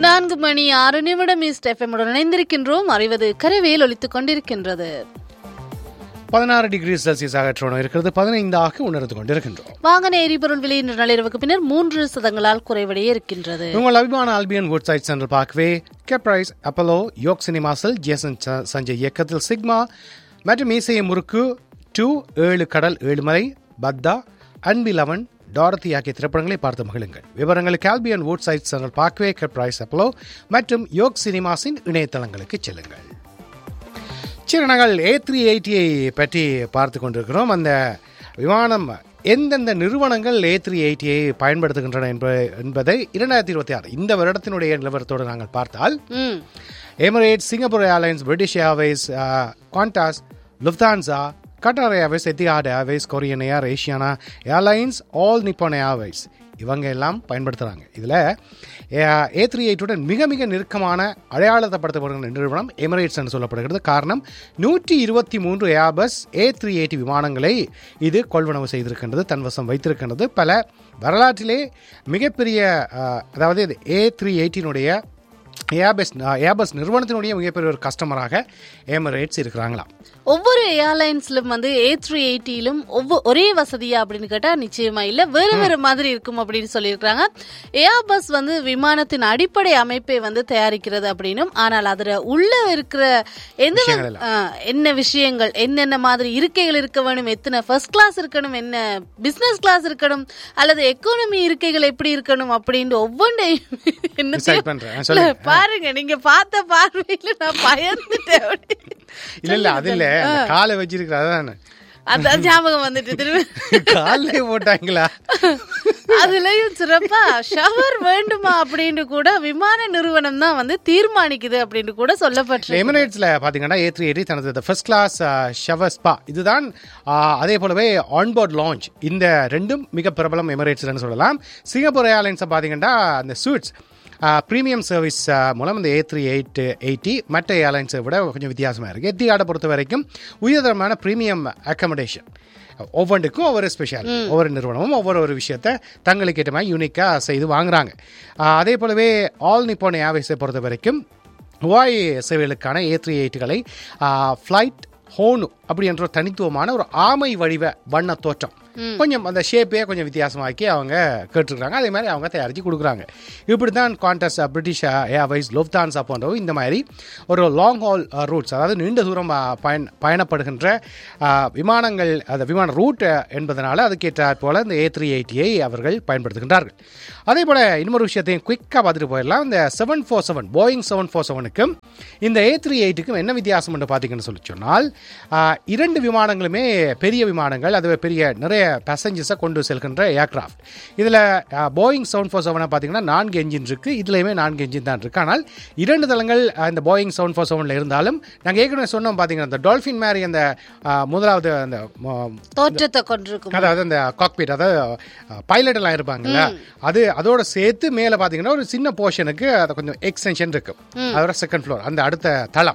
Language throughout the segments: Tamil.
நான்கு மணி ஆறு நிமிடம் ஈஸ்ட் எஃப்எம் உடன் இணைந்திருக்கின்றோம் அறிவது கரவேல் ஒலித்துக் கொண்டிருக்கின்றது பதினாறு டிகிரி செல்சியஸாக ட்ரோனோ இருக்கிறது பதினைந்தாக உணர்ந்து கொண்டிருக்கின்றோம் வாகன எரிபொருள் விலை இன்று நள்ளிரவுக்கு பின்னர் மூன்று சதங்களால் குறைவடைய இருக்கின்றது உங்கள் அபிமான ஆல்பியன் வுட் சைட் சென்டர் பார்க்கவே கெப்ரைஸ் அப்பலோ யோக் சினிமாஸில் ஜேசன் ச- சஞ்சய் இயக்கத்தில் சிக்மா மற்றும் மீசைய முறுக்கு டூ ஏழு கடல் ஏழுமலை பத்தா அன்பிலவன் டாரதி ஆகிய திரைப்படங்களை பார்த்து மகிழுங்கள் விவரங்களுக்கு ஆல்பியன் வுட் சைட் சென்டர் பார்க்கவே கெப்ரைஸ் அப்பலோ மற்றும் யோக் சினிமாஸின் இணையதளங்களுக்கு செல்லுங்கள் சரி நாங்கள் ஏ த்ரீ எயிட்டியை பற்றி பார்த்து கொண்டிருக்கிறோம் அந்த விமானம் எந்தெந்த நிறுவனங்கள் ஏ த்ரீ எயிட்டியை பயன்படுத்துகின்றன என்ப- என்பதை இரண்டாயிரத்தி இருபத்தி ஆறு இந்த வருடத்தினுடைய நிலவரத்தோடு நாங்கள் பார்த்தால் ம் Emirates Singapore Airlines British Airways Qantas Lufthansa Qatar Airways Etihad Airways Korean Air Asiana Airlines All Nippon Airways இவங்க எல்லாம் பயன்படுத்துகிறாங்க இதில் ஏ த்ரீ எயிட்டுடன் மிக மிக நெருக்கமான அடையாளப்படுத்தப்படுகிற நிறுவனம் எமிரேட்ஸ் என்று சொல்லப்படுகிறது காரணம் நூற்றி இருபத்தி மூன்று ஏர்பஸ் ஏ த்ரீ எயிட்டி விமானங்களை இது கொள்வனவு செய்திருக்கின்றது தன்வசம் வைத்திருக்கின்றது பல வரலாற்றிலே மிகப்பெரிய அஹ், அதாவது ஏ த்ரீ எயிட்டினுடைய ஏபஸ் ஏபஸ் நிறுவனத்தினுடைய மிகப்பெரிய ஒரு கஸ்டமராக எமிரேட்ஸ் இருக்கிறாங்களாம் ஒவ்வொரு ஏர்லைன்ஸ்லும் வந்து ஏ த்ரீ எயிட்டிலும் ஒவ்வொரு ஒரே வசதியா அப்படின்னு கேட்டா நிச்சயமா இல்ல வேறு வேறு மாதிரி இருக்கும் அப்படின்னு சொல்லியிருக்காங்க ஏர் பஸ் வந்து விமானத்தின் அடிப்படை அமைப்பை வந்து தயாரிக்கிறது அப்படின்னும் ஆனால் அதுல உள்ள இருக்கிற எந்த விஷயங்கள் எல்லாம். ஆ, என்ன விஷயங்கள் என்னென்ன மாதிரி இருக்கைகள் இருக்க வேணும் எத்தனை ஃபர்ஸ்ட் கிளாஸ் இருக்கணும் என்ன பிசினஸ் கிளாஸ் இருக்கணும் அல்லது எக்கானமி இருக்கைகள் எப்படி இருக்கணும் அப்படின்ட்டு ஒவ்வொன்றையும் Decide என்னத்தையும் பண்றேன். இல்ல, சொல்லுங்க. பாருங்க நீங்க பார்த்த பார்வையில நான் பயந்துட்டேன் அப்படி. இல்ல இல்ல அது இல்ல அந்த காலை வச்சிருக்கிற அதான் அதான் ஞாபகம் வந்துட்டு திரும்ப காலே போட்டாங்களா அதுலயும் சிறப்பா ஷவர் வேண்டுமா அப்படின்னு கூட விமான நிறுவனம் தான் வந்து தீர்மானிக்குது அப்படின்னு கூட சொல்லப்பட்டு எமிரேட்ஸ்ல பாத்தீங்கன்னா ஏ த்ரீ எயிட்டி தனது ஃபர்ஸ்ட் கிளாஸ் ஷவர் ஸ்பா இதுதான் ஆ, அதே போலவே ஆன்போர்ட் லான்ச் இந்த ரெண்டும் மிக பிரபலம் எமிரேட்ஸ்லன்னு சொல்லலாம் சிங்கப்பூர் ஏர்லைன்ஸை பாத்தீங்கன்னா அந்த சூட்ஸ் ப்ரீமியம் சர்வீஸ் மூலம் இந்த ஏ த்ரீ எயிட் எயிட்டி மற்ற ஏர்லைன்ஸை விட கொஞ்சம் வித்தியாசமாக இருக்குது எத்தியாடை பொறுத்த வரைக்கும் உயர்தரமான ப்ரீமியம் அக்கமடேஷன் ஒவ்வொன்றுக்கும் ஒவ்வொரு ஸ்பெஷல் ஒவ்வொரு நிறுவனமும் ஒவ்வொரு ஒரு விஷயத்தை தங்களுக்கு ஏற்ற மாதிரி யூனிக்காக செய்து வாங்குறாங்க ஆ, அதே போலவே ஆல் நிப்போன் ஏர்வேஸை பொறுத்த வரைக்கும் ஹவாய் சேவைகளுக்கான ஏ த்ரீ எயிட்டுகளை ஃப்ளைட் ஹோனு அப்படி என்ற ஒரு தனித்துவமான ஒரு ஆமை வடிவ வண்ண தோற்றம் கொஞ்சம் அந்த ஷேப்பே கொஞ்சம் வித்தியாசமாக்கி அவங்க கேட்டிருக்காங்க அதே மாதிரி அவங்க தயாரித்து கொடுக்குறாங்க இப்படி தான் குவாண்டஸ் பிரிட்டிஷ் ஏர்வைஸ் லோப்தான்ஸா போன்றவை இந்த மாதிரி ஒரு லாங் ஹால் ரூட்ஸ் அதாவது நீண்ட தூரம் அஹ், பயன் பயணப்படுகின்ற அஹ், விமானங்கள் அந்த விமான ரூட் என்பதனால அதுக்கேற்றாற் போல இந்த ஏ த்ரீ எயிட்டியை அவர்கள் பயன்படுத்துகின்றார்கள் அதே போல் இன்னொரு விஷயத்தையும் குயிக்காக பார்த்துட்டு போயிடலாம் இந்த seven four seven Boeing seven four செவனுக்கும் இந்த ஏ த்ரீ எயிட்டுக்கும் என்ன வித்தியாசம் என்று பார்த்தீங்கன்னு சொல்லி சொன்னால் ஆஹ், இரண்டு விமானங்களுமே பெரிய விமானங்கள் அது பெரிய நிறைய பேசஞ்சர்ஸை கொண்டு செல்கின்ற ஏர்கிராஃப்ட் இதில் போயிங் செவன் ஃபோர் செவனை பார்த்தீங்கன்னா நான்கு என்ஜின் இருக்குது இதுலேயுமே நான்கு என்ஜின் தான் இருக்குது ஆனால் இரண்டு தளங்கள் ஆஹ், இந்த போயிங் செவன் ஃபோர் செவனில் இருந்தாலும் நாங்கள் ஏற்கனவே சொன்னோம் பார்த்தீங்கன்னா அந்த டால்ஃபின் மாதிரி அந்த ஆஹ், முதலாவது அந்த ஆஹ், தோற்றத்தை கொண்டிருக்கும் அதாவது அந்த காக்பீட் அதாவது பைலட் எல்லாம் இருப்பாங்கல்ல அது அதோட சேர்த்து மேலே பார்த்தீங்கன்னா ஒரு சின்ன போர்ஷனுக்கு அது கொஞ்சம் எக்ஸ்டென்ஷன் இருக்கு அதோட செகண்ட் ஃப்ளோர் அந்த அடுத்த தளம்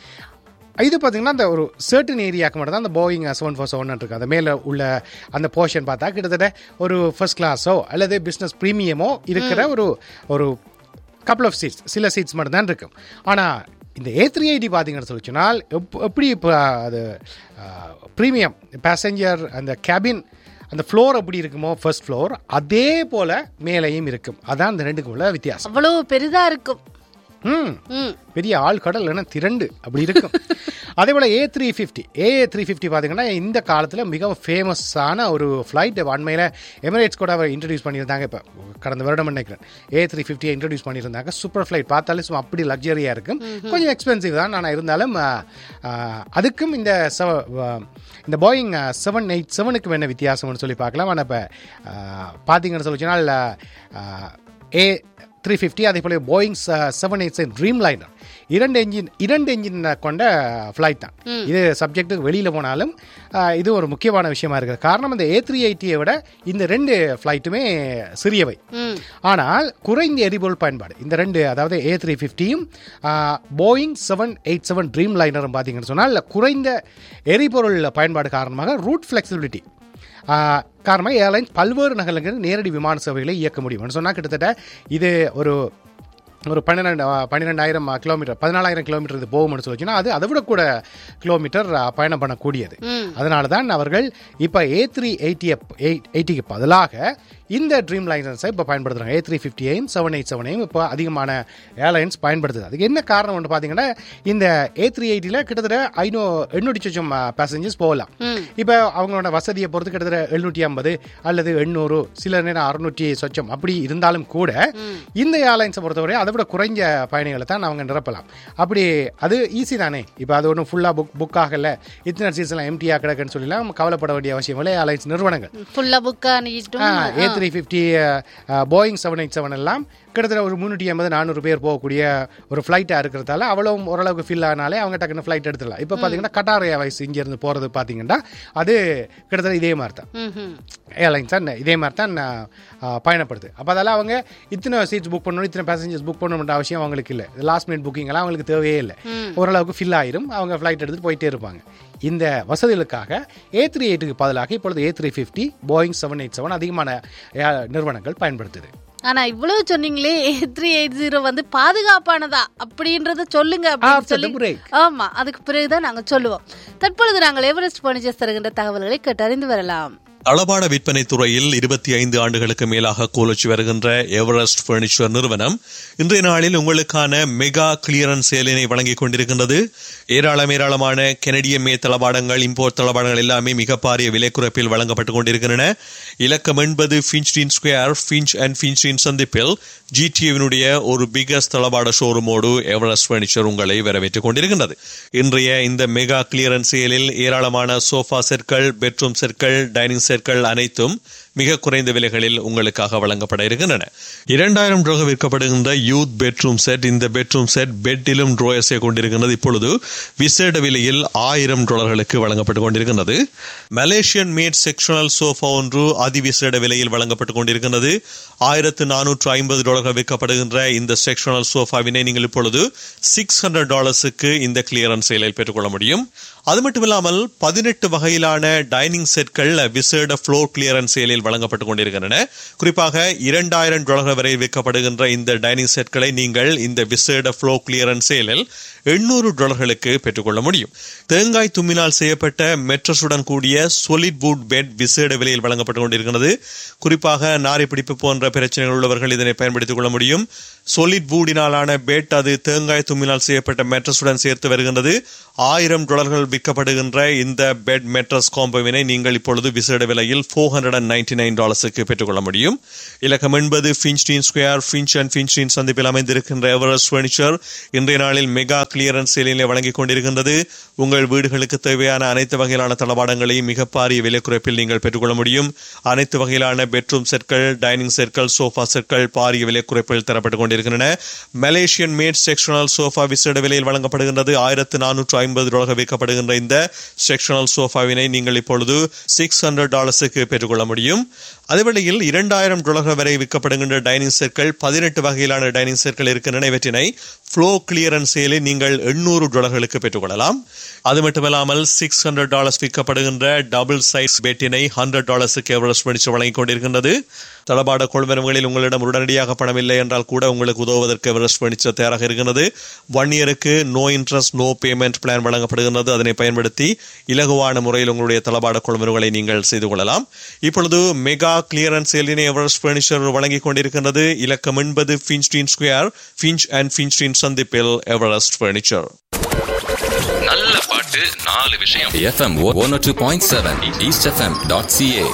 இது பார்த்தீங்கன்னா அந்த ஒரு சர்டன் ஏரியாவுக்கு மட்டும் தான் அந்த போயிங் செவன் ஃபோர் செவன் இருக்கு அந்த மேலே உள்ள அந்த போர்ஷன் பார்த்தா கிட்டத்தட்ட ஒரு ஃபர்ஸ்ட் கிளாஸோ அல்லது பிஸ்னஸ் ப்ரீமியமோ இருக்கிற ஒரு ஒரு கப்பல் ஆஃப் சீட்ஸ் சில சீட்ஸ் மட்டும் தான் இருக்கும் ஆனால் இந்த ஏ த்ரீ எயிட்டி பார்த்தீங்கன்னு சொல்லி சொன்னால் எப்- எப்படி இப்போ அது ப்ரீமியம் பேசஞ்சர் அந்த கேபின் அந்த ஃப்ளோர் எப்படி இருக்குமோ ஃபர்ஸ்ட் ஃப்ளோர் அதே போல மேலேயும் இருக்கும் அதான் அந்த ரெண்டுக்கும் உள்ள வித்தியாசம் அவ்வளவு பெரிதா இருக்கும் ம் ம் பெரிய ஆழ்கடல் இல்லைன்னா திரண்டு அப்படி இருக்கும் அதே போல் A three fifty A three fifty பார்த்தீங்கன்னா இந்த காலத்தில் மிகவும் ஃபேமஸான ஒரு ஃப்ளைட் அண்மையில் எமிரேட்ஸ் கூட அவர் இன்ட்ரடியூஸ் பண்ணியிருந்தாங்க இப்போ கடந்த வருடம் நினைக்கிறேன் ஏ த்ரீ ஃபிஃப்டியை இன்ட்ரடியூஸ் பண்ணியிருந்தாங்க சூப்பர் ஃப்ளைட் பார்த்தாலே சும்மா அப்படி லக்ஸரியாக இருக்கும் கொஞ்சம் எக்ஸ்பென்சிவ் தான் ஆனால் இருந்தாலும் ஆ, ஆ, அதுக்கும் இந்த செவ- ஆ, இந்த போயிங் செவன் எயிட் செவனுக்கும் என்ன வித்தியாசம்னு சொல்லி பார்க்கலாம் ஆனால் இப்போ பார்த்தீங்கன்னு சொல்லி சொன்னால் ஏ த்ரீ ஃபிஃப்டி அதே போல Boeing seven eight seven Dreamliner இரண்டு என்ஜின் இரண்டு என்ஜின் கொண்ட ஃப்ளைட் தான் இது சப்ஜெக்ட்டுக்கு வெளியில் போனாலும் ஆஹ், இது ஒரு முக்கியமான விஷயமா இருக்குது காரணம் இந்த ஏ த்ரீ எயிட்டியை விட இந்த ரெண்டு ஃப்ளைட்டுமே சிறியவை ம் ஆனால் குறைந்த எரிபொருள் பயன்பாடு இந்த ரெண்டு அதாவது ஏ த்ரீ ஃபிஃப்டியும் போயிங் செவன் எயிட் செவன் ட்ரீம் லைனரும் பார்த்தீங்கன்னு சொன்னால் குறைந்த எரிபொருள் பயன்பாடு காரணமாக ரூட் ஃப்ளெக்சிபிலிட்டி காரணமாக ஏர்லைன்ஸ் பல்வேறு நகரங்களுக்கு நேரடி விமான சேவைகளை இயக்க முடியும்னு சொன்னால் கிட்டத்தட்ட இது ஒரு ஒரு பன்னிரெண்டு பன்னிரெண்டாயிரம் கிலோமீட்டர் பதினாலாயிரம் கிலோமீட்டர் இது போகும்னு சொல்லிச்சுன்னா அது அதை விட கூட கிலோமீட்டர் அஹ், பயணம் பண்ணக்கூடியது அதனால தான் அவர்கள் இப்போ ஏ த்ரீ எயிட்டி எயிட்டிக்கு பதிலாக இந்த ட்ரீம் லைசன்ஸை இப்போ பயன்படுத்துகிறாங்க ஏ த்ரீ ஃபிஃப்டியையும் செவன் எயிட் செவனையும் இப்போ அதிகமான ஏர்லைன்ஸ் பயன்படுத்துது அதுக்கு என்ன காரணம் ஒன்று பார்த்தீங்கன்னா இந்த ஏ த்ரீ எயிட்டியில் கிட்டத்தட்ட ஐநூ எண்ணூற்றி சொச்சம் பேசஞ்சர்ஸ் போகலாம் இப்போ அவங்களோட வசதியை பொறுத்து கிட்டத்தட்ட எழுநூற்றி ஐம்பது அல்லது எண்ணூறு சில நேரம் அறுநூற்றி சொச்சம் அப்படி இருந்தாலும் கூட இந்த ஏர்லைன்ஸை பொறுத்தவரை அதை விட குறைஞ்ச பயணிகளை தான் அவங்க நிரப்பலாம் அப்படி அது ஈஸி தானே இப்போ அது ஒன்றும் ஃபுல்லாக புக் புக் ஆகலை இத்தனை சீட்ஸ்லாம் எம்டியாக கிடக்குன்னு சொல்லலாம் கவலைப்பட வேண்டிய அவசியம் இல்லை ஏர்லைன்ஸ் நிறுவனங்கள் ஃபுல்லா புக் ஆனிட்டும் A three fifty Boeing seven eight seven எல்லாம் கிட்டத்தட்ட ஒரு முந்நூற்றி ஐம்பது நானூறு பேர் போகக்கூடிய ஒரு ஃப்ளைட்டாக இருக்கிறதால அவ்வளோ ஓரளவுக்கு ஃபில் ஆனாலே அவங்க டக்குன்னு ஃப்ளைட் எடுத்துடலாம் இப்போ பார்த்தீங்கன்னா கட்டார் ஏர்வைஸ் இங்கேருந்து போகிறது பார்த்தீங்கன்னா அது கிட்டத்தட்ட இதே மாதிரி தான் ம்ஹும். ஏர்லைன்ஸ் தான் இதே மாதிரி தான் ஆ, பயணப்படுது அப்போ அதெல்லாம் அவங்க இத்தனை சீட்ஸ் புக் பண்ணணும் இத்தனை பேசஞ்சர்ஸ் புக் பண்ணணுன்ற அவசியம் அவங்களுக்கு இல்லை லாஸ்ட் மினிட் புக்கிங் எல்லாம் அவங்களுக்கு தேவையே இல்லை ஓரளவுக்கு ஃபில் ஆயிரும் அவங்க ஃப்ளைட் எடுத்துட்டு போயிட்டே இருப்பாங்க இந்த வசதிகளுக்காக ஏ த்ரீ எயிட்டுக்கு பதிலாக இப்பொழுது A three fifty Boeing seven eight seven அதிகமான ஏ- நிறுவனங்கள் பயன்படுத்துது ஆனா இவ்வளவு சொன்னீங்களே த்ரீ எயிட் ஜீரோ வந்து பாதுகாப்பானதா அப்படின்றத சொல்லுங்க அப்படின்னு After the சொல்லி break. ஆமா அதுக்கு பிறகுதான் நாங்க சொல்லுவோம் தற்பொழுது நாங்கள் எவரெஸ்ட் பர்னிச்சர்ஸ் தருகின்ற தகவல்களை கேட்டறிந்து வரலாம் தளபாட விற்பனை துறையில் இருபத்தி ஐந்து ஆண்டுகளுக்கு மேலாக கோலச்சு வருகின்ற எவரெஸ்ட் பர்னிச்சர் நிறுவனம் இன்றைய நாளில் உங்களுக்கான மெகா கிளியரன்ஸ் சேலினை வழங்கிக் கொண்டிருக்கின்றது ஏராளம் ஏராளமான கெனடிய மே தளபாடங்கள் இம்போர்ட் தளபாடங்கள் எல்லாமே மிக பாரிய விலை குறைப்பில் வழங்கப்பட்டுக் கொண்டிருக்கின்றன இலக்கம் என்பது Finchdene square Finch and Finchdene சந்திப்பில் ஜிடிஏவினுடைய ஒரு பிகஸ்ட் தளபாட ஷோரூமோடு எவரெஸ்ட் பர்னிச்சர் உங்களை வரவேற்றுக் கொண்டிருக்கின்றது இன்றைய இந்த மெகா கிளியரன்ஸ் சேலில் ஏராளமான சோஃபா செட்கள் பெட்ரூம் செட்கள் டைனிங் செட்கள் அனைத்தும் மிக குறைந்த விலைகளில் உங்களுக்காக வழங்கப்பட இருக்கின்றன இரண்டாயிரம் ரூபாய் விற்கப்படுகின்ற யூத் பெட்ரூம் செட் இந்த பெட்ரூம் செட் பெட்டிலும் ட்ரோயர்ஸை கொண்டிருக்கின்றது இப்பொழுது விசேட விலையில் ஆயிரம் டாலர்களுக்கு வழங்கப்பட்டுக் கொண்டிருக்கின்றது மலேசியன் மேட் செக்ஷனல் சோஃபா ஒன்று அதிவிசேட விலையில் வழங்கப்பட்டுக் கொண்டிருக்கின்றது ஆயிரத்து நானூற்று ஐம்பது டாலர்கள் விற்கப்படுகின்ற இந்த செக்ஷனல் சோஃபாவினை நீங்கள் இப்பொழுது சிக்ஸ் ஹண்ட்ரட் டாலர்ஸுக்கு இந்த கிளியரன்ஸ் சேலில் பெற்றுக்கொள்ள முடியும் அது மட்டுமில்லாமல் பதினெட்டு வகையிலான டைனிங் செட்கள் விசேட ஃப்ளோர் கிளியரன்ஸ் சேலில் வழங்கப்பட்டுக் கொண்டிருக்கின்றன குறிப்பாக இரண்டாயிரம் டாலர்கள் வரை விற்கப்படுகின்ற இந்த டைனிங் செட்களை நீங்கள் இந்த விசேட ஃப்ளோர் கிளியரன்ஸ் சேலில் எண்ணூறு டாலர்களுக்கு பெற்றுக்கொள்ள முடியும் தேங்காய் தும்மினால் செய்யப்பட்ட மெட்ரஸுடன் கூடிய solid wood பெட் விசேட விலையில் வழங்கப்பட்டுக் கொண்டிருக்கிறது குறிப்பாக நாரி பிடிப்பு போன்ற பிரச்சனைகள் உள்ளவர்கள் இதனை பயன்படுத்திக் கொள்ள முடியும் solid woodiனாலான பெட் அது தேங்காய் தும்மினால் செய்யப்பட்ட மெட்ரஸுடன் சேர்த்து வருகின்றது ஆயிரம் டாலர்கள் விற்கப்படுகின்ற இந்த பெட் மெட்ரஸ் காம்போவினை நீங்கள் இப்பொழுது விசேட விலையில் four hundred and ninety nine டாலர்ஸுக்கு பெற்றுக்கொள்ள முடியும் இலக்கம் என்பது Finchdene square Finch and Finchdene சந்திப்பில் அமைந்திருக்கின்ற எவரெஸ்ட் ஃபர்னிச்சர் இன்றைய நாளில் மெகா கிளியரன்ஸ் சேலிலே வழங்கிக் கொண்டிருக்கின்றது உங்கள் வீடுகளுக்கு தேவையான அனைத்து வகையிலான தளபாடங்களையும் மிக பாரிய விலை குறைப்பில் நீங்கள் பெற்றுக்கொள்ள முடியும் அனைத்து வகையிலான பெட்ரூம் செட்கள் டைனிங் செட்கள் சோஃபா செட்கள் பாரிய விலை குறைப்பில் தரப்பட்டுக் கொண்டிருக்கின்றன மலேசியன் மேட் செக்ஷனல் சோஃபா விசேட விலையில் வழங்கப்படுகின்றது ஆயிரத்து நானூற்று ஐம்பது டாலர்கள் விற்கப்படுகின்ற இந்த செக்ஷனல் சோஃபாவினை நீங்கள் இப்பொழுது சிக்ஸ் ஹண்ட்ரட் டாலர்ஸுக்கு பெற்றுக்கொள்ள முடியும் அதேவேளையில் இரண்டாயிரம் டாலர்கள் வரை விற்கப்படுகின்ற டைனிங் செட்கள் பதினெட்டு வகையிலான டைனிங் செட்கள் இருக்கின்றன இவற்றினை ஃப்ளோ கிளியரன்ஸ் சேலில் நீங்கள் எண்ணூறு டாலர்களுக்கு பெற்றுக்கொள்ளலாம் அது மட்டுமல்லாமல் சிக்ஸ் ஹண்ட்ரட் டாலர்ஸ் விற்கப்படுகின்ற டபுள் சைஸ் பெட்டினை ஹண்ட்ரட் டாலர்ஸுக்கு எவரெஸ்ட் படிச்சு வழங்கிக் கொண்டிருக்கின்றது தளபாட கொள்வனவுகளில் உங்களிடம் உடனடியாக பணம் இல்லை என்றால் கூட உங்களுக்கு உதவுவதற்கு எவரெஸ்ட் பர்னிச்சர் தயாராக இருக்கிறது ஒன் இயருக்கு no interest no payment plan வழங்கப்படுகிறது அதனை பயன்படுத்தி இலகுவான முறையில் உங்களுடைய தளபாட கொள்வனவுகளை நீங்கள் செய்து கொள்ளலாம் இப்பொழுது மெகா கிளியரன்ஸ் சேலினை எவரெஸ்ட் பர்னிச்சர் வழங்கிக் கொண்டிருக்கின்றது இலக்கம் என்பது Finchdene square Finch and Finchdene சந்திப்பில் எவரெஸ்ட் பர்னிச்சர் நல்ல பாட்டு நாலு விஷயம் FM one two point seven east FM dot CA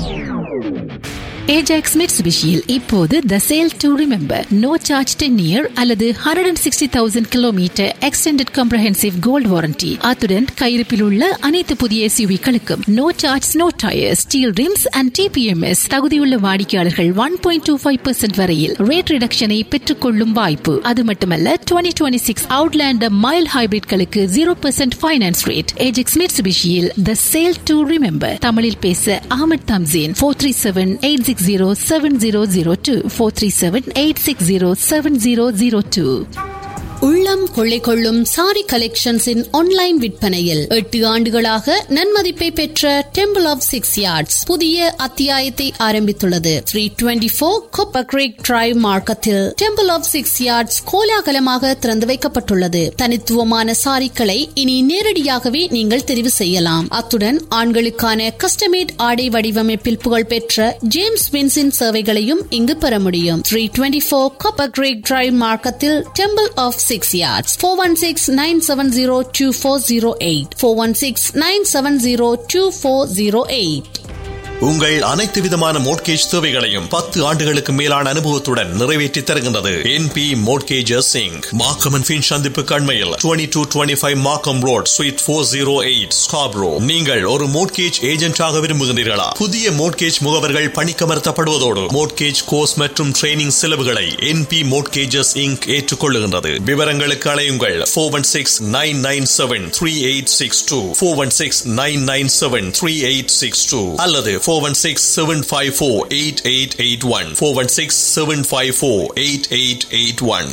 Ajax மிட்சுபிஷியில் இப்போது the sale to remember no charge ten year அல்லது hundred and sixty thousand kilometre extended comprehensive gold warranty அத்துடன் கையிருப்பில் உள்ள அனைத்து புதிய எஸ்யூவிகளுக்கும் no charge no tyre steel rims and TPMS தகுதியுள்ள வாடிக்கையாளர்கள் one point two five percent வரையில் ரேட் ரிடக்ஷனை பெற்றுக்கொள்ளும் வாய்ப்பு அது மட்டுமல்ல twenty twenty six Outlander mile ஹைபிரிட்களுக்கு zero percent finance rate Ajax மிட்சுபிஷியில் த சேல் டு ரிமெம்பர் தமிழில் பேச Ahmed Tamseen four three seven eight six zero seven zero zero two four three seven eight six zero seven zero zero two உள்ளம் கொள்ளை கொள்ளும் சாரி கலெக்ஷன்ஸின் ஆன்லைன் விற்பனையில் எட்டு ஆண்டுகளாக நன்மதிப்பை பெற்ற டெம்பிள் ஆஃப் சிக்ஸ் யார்ட்ஸ் புதிய அத்தியாயத்தை ஆரம்பித்துள்ளது three twenty four Copper Creek Drive மார்க்கத்தில் டெம்பிள் ஆஃப் சிக்ஸ் யார்ட்ஸ் கோலாகலமாக திறந்து வைக்கப்பட்டுள்ளது தனித்துவமான சாரிக்களை இனி நேரடியாகவே நீங்கள் தெரிவு செய்யலாம் அத்துடன் ஆண்களுக்கான கஸ்டமேட் ஆடை வடிவமைப்பில் புகழ்பெற்ற ஜேம்ஸ் வின்ஸின் சேவைகளையும் இங்கு பெற முடியும் three twenty four Copper Creek Drive மார்க்கத்தில் temple of six yards four one six nine seven zero two four zero eight four one six nine seven zero two four zero eight உங்கள் அனைத்து விதமான மோட்கேஜ் தேவைகளையும் பத்து ஆண்டுகளுக்கு மேலான அனுபவத்துடன் நிறைவேற்றி தருகின்றது என்பி மோட்கேஜஸ் சிங் மாக்கம் அண்ட் ஃபின் சந்திப்பு கண்மையில் twenty two twenty five Markham road suite four zero eight Scarborough நீங்கள் ஒரு மோட்கேஜ் ஏஜென்டாக விரும்புகின்றீர்களா புதிய மோட்கேஜ் முகவர்கள் பணிக்கமர்த்தப்படுவதோடு மோட்கேஜ் கோர்ஸ் மற்றும் ட்ரைனிங் செலவுகளை என்பி மோட்கேஜஸ் இங்க் ஏற்றுக்கொள்ளுகின்றது விவரங்களுக்கு அலையுங்கள் four one six nine nine seven three eight six two four one six nine nine seven three eight six two அல்லது four one six seven five four eight eight eight one four one six seven five four eight eight eight one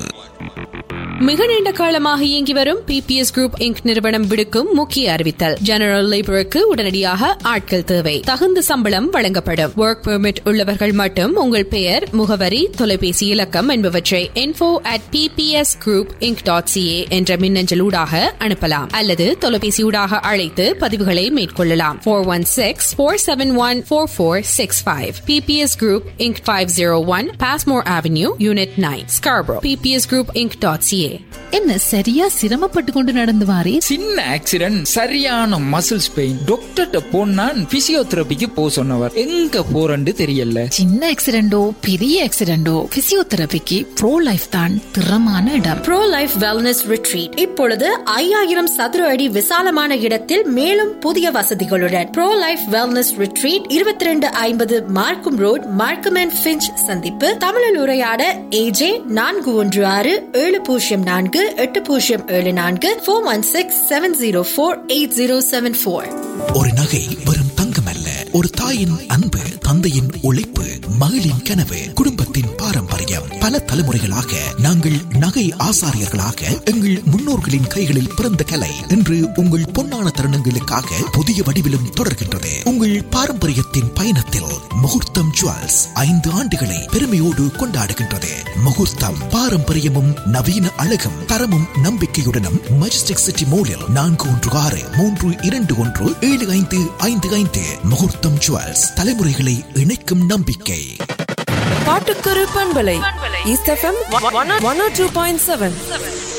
மிக நீண்ட காலமாக இயங்கி வரும் பிபிஎஸ் குரூப் இங்க் நிறுவனம் விடுக்கும் முக்கிய அறிவித்தல் ஜெனரல் லேபருக்கு உடனடியாக ஆட்கள் தேவை தகுந்த சம்பளம் வழங்கப்படும் ஒர்க் பெர்மிட் உள்ளவர்கள் மட்டும் உங்கள் பெயர் முகவரி தொலைபேசி இலக்கம் என்பவற்றை info at BBS group Inc dot CA என்ற மின்னஞ்சல் ஊடாக அனுப்பலாம் அல்லது தொலைபேசி ஊடாக அழைத்து பதிவுகளை மேற்கொள்ளலாம் four one six four seven one four four six five BBS group Inc five zero one Passmore avenue unit nine Scarborough BBS group Inc dot CA என்ன சரியா சிரமப்பட்டு கொண்டு நடந்து வாரே சின்ன ஆக்சிடென்ட் சரியான மசில்ஸ் பெயின் டாக்டர்கிட்ட போனா பிசியோதெரபிக்கு போ சொன்னவர் எங்க போறன்னு தெரியல சின்ன ஆக்சிடென்டோ பெரிய ஆக்சிடென்டோ பிசியோதெரபிக்கு ப்ரோ லைஃப் தான் திறமான இடம் ப்ரோ லைஃப் வெல்னஸ் ரிட்ரீட் இப்பொழுது ஐயாயிரம் சதுர அடி விசாலமான இடத்தில் மேலும் புதிய வசதிகளுடன் ப்ரோ லைஃப் வெல்னஸ் ரிட்ரீட் இருபத்தி ரெண்டு ஐம்பது மார்க்கும் ரோட் மார்க்கம் அண்ட் ஃபிஞ்ச் சந்திப்பு தமிழில் உரையாட ஏஜே நான்கு ஒன்று ஆறு ஏழு பூஜ்ஜியம் நான்கு எட்டு பூஜ்ஜியம் ஏழு நான்கு four one six seven zero four eight zero seven four ஒரு நகை வெறும் தங்கம் அல்ல ஒரு தாயின் அன்பு தந்தையின் உழைப்பு மகளின் கனவு குடும்பத்தின் பாரம்பரியம் பல தலைமுறைகளாக நாங்கள் நகை ஆசாரியர்களாக எங்கள் முன்னோர்களின் கைகளில் பிறந்த கலை இன்று உங்கள் பொன்னான தருணங்களுக்காக புதிய வடிவிலும் தொடர்கின்றது உங்கள் பாரம்பரியத்தின் பயணத்தில் முகூர்த்தம் ஜுவல்ஸ் ஐந்து ஆண்டுகளை பெருமையோடு கொண்டாடுகின்றது முகூர்த்தம் பாரம்பரியமும் நவீன அழகும் தரமும் நம்பிக்கையுடனும் மஜஸ்டிக் சிட்டி மோலில் நான்கு ஒன்று ஆறு மூன்று இரண்டு ஒன்று ஏழு ஐந்து ஐந்து ஐந்து முகூர்த்தம் ஜுவல்ஸ் தலைமுறைகளை இணைக்கும் நம்பிக்கை பாட்டுக்கரு பண்பலை east FM one two point seven